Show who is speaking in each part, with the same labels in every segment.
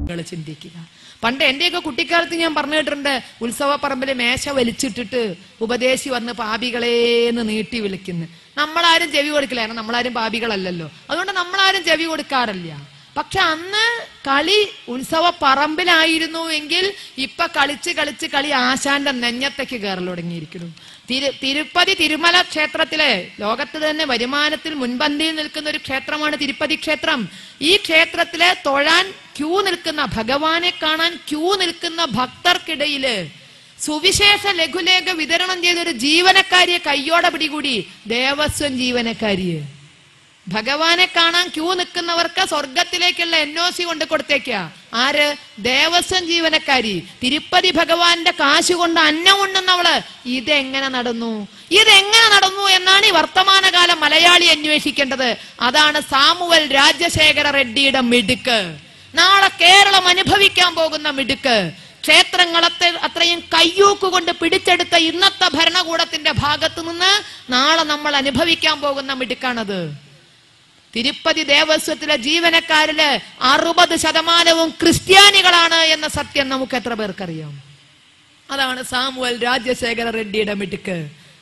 Speaker 1: നിങ്ങൾ ചിന്തിക്കുക പണ്ട് എന്റെയൊക്കെ കുട്ടിക്കാലത്ത് ഞാൻ പറഞ്ഞു കേട്ടിട്ടുണ്ട് ഉത്സവ പറമ്പില് മേശ വലിച്ചിട്ടിട്ട് ഉപദേശി വന്ന് പാപികളേന്ന് നീട്ടി വിളിക്കുന്നു നമ്മളാരും ചെവി കൊടുക്കില്ല കാരണം നമ്മളാരും പാപികളല്ലല്ലോ അതുകൊണ്ട് നമ്മളാരും ചെവി കൊടുക്കാറില്ല പക്ഷെ അന്ന് കളി ഉത്സവ പറമ്പിലായിരുന്നു എങ്കിൽ ഇപ്പൊ കളിച്ച് കളിച്ച് കളി ആശാന്റെ നെഞ്ഞത്തേക്ക് കയറൽ തുടങ്ങിയിരിക്കുന്നു തിരു തിരുപ്പതി തിരുമല ക്ഷേത്രത്തിലെ ലോകത്ത് തന്നെ വരുമാനത്തിൽ മുൻപന്തിയിൽ നിൽക്കുന്ന ഒരു ക്ഷേത്രമാണ് തിരുപ്പതി ക്ഷേത്രം ഈ ക്ഷേത്രത്തിലെ തൊഴാൻ ക്യൂ നിൽക്കുന്ന ഭഗവാനെ കാണാൻ ക്യൂ നിൽക്കുന്ന ഭക്തർക്കിടയില് സുവിശേഷ ലഘുലേഖ വിതരണം ചെയ്ത ഒരു ജീവനക്കാരിയെ കയ്യോടെ പിടികൂടി ദേവസ്വം ജീവനക്കാരിയെ ഭഗവാനെ കാണാൻ ക്യൂ നിൽക്കുന്നവർക്ക് സ്വർഗത്തിലേക്കുള്ള എൻ ഒ സി കൊണ്ട് കൊടുത്തേക്ക ആര് ദേവസ്വം ജീവനക്കാരി തിരുപ്പതി ഭഗവാന്റെ കാശ് കൊണ്ട് അന്നം ഉണ്ണുന്നവള് ഇതെങ്ങനെ നടന്നു ഇതെങ്ങനെ നടന്നു എന്നാണ് ഈ വർത്തമാനകാല മലയാളി അന്വേഷിക്കേണ്ടത് അതാണ് സാമുവൽ രാജശേഖര റെഡ്ഡിയുടെ മിടുക്ക് നാളെ കേരളം അനുഭവിക്കാൻ പോകുന്ന മിടുക്ക് ക്ഷേത്രങ്ങളത്തെ അത്രയും കയ്യൂക്ക് കൊണ്ട് പിടിച്ചെടുത്ത ഇന്നത്തെ ഭരണകൂടത്തിന്റെ ഭാഗത്തു നിന്ന് നാളെ നമ്മൾ അനുഭവിക്കാൻ പോകുന്ന മിടുക്കാണത് തിരുപ്പതി ദേവസ്വത്തിലെ ജീവനക്കാരില് അറുപത് ശതമാനവും ക്രിസ്ത്യാനികളാണ് എന്ന സത്യം നമുക്ക് എത്ര പേർക്കറിയാം അതാണ് സാമുവൽ രാജശേഖര റെഡ്ഡിയുടെ മിടുക്ക്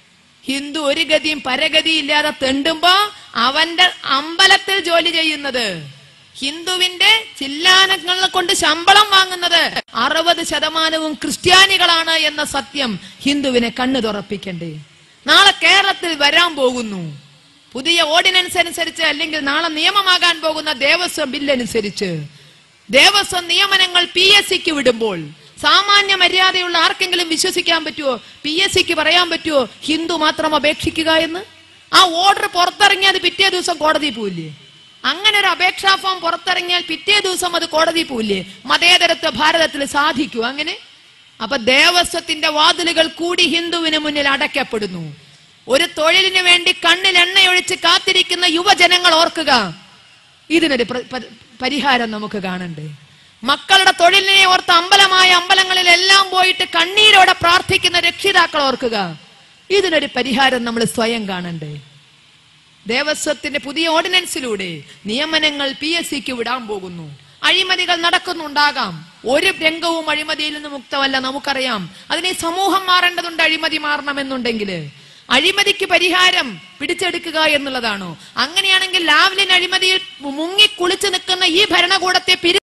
Speaker 1: ഹിന്ദു ഒരു ഗതിയും പരഗതിയും ഇല്ലാതെ തെണ്ടുമ്പോ അവന്റെ അമ്പലത്തിൽ ജോലി ചെയ്യുന്നത് ഹിന്ദുവിന്റെ ചില്ലാനങ്ങളെ കൊണ്ട് ശമ്പളം വാങ്ങുന്നത് അറുപത് ശതമാനവും ക്രിസ്ത്യാനികളാണ് എന്ന സത്യം ഹിന്ദുവിനെ കണ്ണു തുറപ്പിക്കണ്ടേ നാളെ കേരളത്തിൽ വരാൻ പോകുന്നു പുതിയ ഓർഡിനൻസ് അനുസരിച്ച് അല്ലെങ്കിൽ നാളെ നിയമമാകാൻ പോകുന്ന ദേവസ്വം ബില്ലനുസരിച്ച് ദേവസ്വം നിയമനങ്ങൾ പി എസ് സിക്ക് വിടുമ്പോൾ സാമാന്യ മര്യാദയുള്ള ആർക്കെങ്കിലും വിശ്വസിക്കാൻ പറ്റുമോ പി എസ് സിക്ക് പറയാൻ പറ്റുമോ ഹിന്ദു മാത്രം അപേക്ഷിക്കുക എന്ന് ആ ഓർഡർ പുറത്തിറങ്ങിയാൽ അത് പിറ്റേ ദിവസം കോടതി പോവില്ലേ അങ്ങനെ ഒരു അപേക്ഷാ ഫോം പുറത്തിറങ്ങിയാൽ പിറ്റേ ദിവസം അത് കോടതി പോവില്ലേ മതേതരത്വ ഭാരതത്തിൽ സാധിക്കൂ അങ്ങനെ അപ്പൊ ദേവസ്വത്തിന്റെ വാതിലുകൾ കൂടി ഹിന്ദുവിന് മുന്നിൽ അടയ്ക്കപ്പെടുന്നു ഒരു തൊഴിലിന് വേണ്ടി കണ്ണിൽ എണ്ണയൊഴിച്ച് കാത്തിരിക്കുന്ന യുവജനങ്ങൾ ഓർക്കുക ഇതിനൊരു പ്ര- പ- പരിഹാരം നമുക്ക് കാണണ്ടേ മക്കളുടെ തൊഴിലിനെ ഓർത്ത് അമ്പലമായ അമ്പലങ്ങളിൽ എല്ലാം പോയിട്ട് കണ്ണീരോടെ പ്രാർത്ഥിക്കുന്ന രക്ഷിതാക്കൾ ഓർക്കുക ഇതിനൊരു പരിഹാരം നമ്മൾ സ്വയം കാണണ്ടേ ദേവസ്വത്തിന്റെ പുതിയ ഓർഡിനൻസിലൂടെ നിയമനങ്ങൾ പി എസ് സിക്ക് വിടാൻ പോകുന്നു അഴിമതികൾ നടക്കുന്നുണ്ടാകാം ഒരു രംഗവും അഴിമതിയിൽ നിന്ന് മുക്തമല്ല നമുക്കറിയാം അതിനെ സമൂഹം മാറേണ്ടതുണ്ട് അഴിമതി മാറണമെന്നുണ്ടെങ്കിൽ അഴിമതിക്ക് പരിഹാരം പിടിച്ചെടുക്കുക എന്നുള്ളതാണോ അങ്ങനെയാണെങ്കിൽ ലാവ്ലിൻ അഴിമതിയിൽ മുങ്ങി കുളിച്ചു നിൽക്കുന്ന ഈ ഭരണകൂടത്തെ പിരി